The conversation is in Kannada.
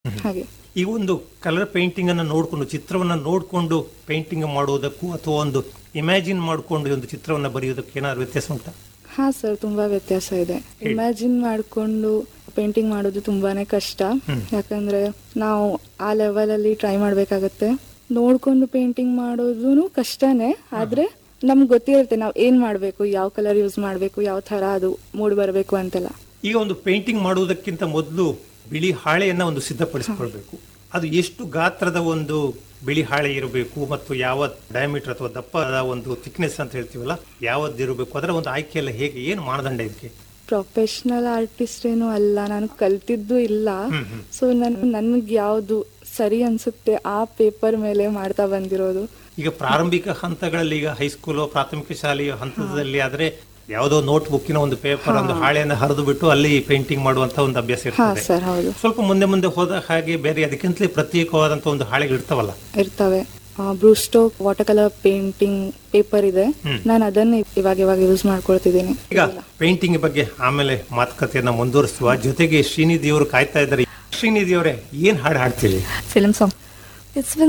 ಹಾಗೆ ಈ ಒಂದು ಕಲರ್ ಪೇಂಟಿಂಗ್ ಅನ್ನು ನೋಡಿಕೊಂಡು ಚಿತ್ರವನ್ನ ನೋಡಿಕೊಂಡು ಪೇಂಟಿಂಗ್ ಮಾಡುವುದಕ್ಕೂ ಅಥವಾ ಒಂದು ಇಮ್ಯಾಜಿನ್ ಮಾಡಿಕೊಂಡು ಒಂದು ಚಿತ್ರವನ್ನ ಬರೆಯುವುದಕ್ಕೆ ಏನಾದ್ರು ವ್ಯತ್ಯಾಸ ಉಂಟಾ ಹಾ ಸರ್ ತುಂಬಾ ವ್ಯತ್ಯಾಸ ಇದೆ ಇಮ್ಯಾಜಿನ್ ಮಾಡ್ಕೊಂಡು ಪೇಂಟಿಂಗ್ ಮಾಡೋದು ತುಂಬಾನೇ ಕಷ್ಟ ಯಾಕಂದ್ರೆ ನಾವು ಆ ಲೆವೆಲ್ ಅಲ್ಲಿ ಟ್ರೈ ಮಾಡ್ಬೇಕಾಗತ್ತೆ ನೋಡ್ಕೊಂಡು ಪೇಂಟಿಂಗ್ ಮಾಡೋದು ಕಷ್ಟನೇ ಆದ್ರೆ ನಮ್ಗೆ ಗೊತ್ತಿರುತ್ತೆ ನಾವು ಏನ್ ಮಾಡ್ಬೇಕು ಯಾವ ಕಲರ್ ಯೂಸ್ ಮಾಡ್ಬೇಕು ಯಾವ ತರ ಅದು ಮೂಡ್ ಬರಬೇಕು ಅಂತೆಲ್ಲ ಈಗ ಒಂದು ಪೇಂಟಿಂಗ್ ಮಾಡುವುದಕ್ಕಿಂತ ಮೊದಲು ಬಿಳಿ ಹಾಳೆಯನ್ನ ಒಂದು ಸಿದ್ಧಪಡಿಸಿಕೊಳ್ಬೇಕು ಅದು ಎಷ್ಟು ಗಾತ್ರದ ಒಂದು ಬಿಳಿ ಹಾಳೆ ಇರಬೇಕು ಮತ್ತು ಯಾವ ಡಯಾಮೀಟರ್ ಅಥವಾ ದಪ್ಪದ ಒಂದು ಥಿಕ್ನೆಸ್ ಅಂತ ಹೇಳ್ತೀವಲ್ಲ ಯಾವದ್ದು ಇರಬೇಕು ಅದರ ಒಂದು ಆಯ್ಕೆ ಎಲ್ಲ ಹೇಗೆ ಏನು ಮಾನದಂಡ ಇದಕ್ಕೆ ಪ್ರೊಫೆಷನಲ್ ಆರ್ಟಿಸ್ಟ್ ಏನು ಅಲ್ಲ ನಾನು ಕಲ್ತಿದ್ದು ಇಲ್ಲ ಸೊ ನನ್ ನನ್ಗೆ ಯಾವ್ದು ಸರಿ ಅನ್ಸುತ್ತೆ ಆ ಪೇಪರ್ ಮೇಲೆ ಮಾಡ್ತಾ ಬಂದಿರೋದು ಈಗ ಪ್ರಾರಂಭಿಕ ಹಂತಗಳಲ್ಲಿ ಈಗ ಹೈಸ್ಕೂಲ್ ಪ್ರಾಥಮಿಕ ಶಾಲೆಯ ಹಂತದಲ್ಲಿ ಆದ್ರೆ ಯಾವುದೋ ನೋಟ್ ಬುಕ್ಕಿನ ಒಂದು ಪೇಪರ್ ಒಂದು ಹಾಳೆಯನ್ನು ಹರಿದು ಬಿಟ್ಟು ಅಲ್ಲಿ ಪೇಂಟಿಂಗ್ ಮಾಡುವಂತ ಒಂದು ಅಭ್ಯಾಸ ಹಾ ಇರ್ತದೆ ಸರ್ ಹೌದು ಸ್ವಲ್ಪ ಮುಂದೆ ಮುಂದೆ ಹೋದ ಹಾಗೆ ಬೇರೆ ಅದಕ್ಕಿಂತಲೇ ಪ್ರತ್ಯೇಕವಾದಂತ ಒಂದು ಹಾಳೆಗಳು ಇರ್ತಾವಲ್ಲ ಇರ್ತವೆ brushstroke water colour painting paper ಇದೆ ನಾನು ಅದನ್ನ ಇವಾಗ ಇವಾಗ ಯೂಸ್ ಮಾಡ್ಕೊಳ್ತಿದ್ದೀನಿ ಈಗ ಪೇಂಟಿಂಗ್ ಬಗ್ಗೆ ಆಮೇಲೆ ಮಾತುಕತೆಯನ್ನ ಮುಂದುವರಿಸುವ ಜೊತೆಗೆ ಶ್ರೀನಿಧಿ ಅವರು ಕಾಯ್ತಾ ಇದ್ದಾರೆ ಶ್ರೀನಿಧಿ ಅವರೇ ಏನ್ ಹಾಡು ಹಾಡ್ತೀರಿ ಫಿಲ್ಮ್ ಸಾಂಗ್ It's been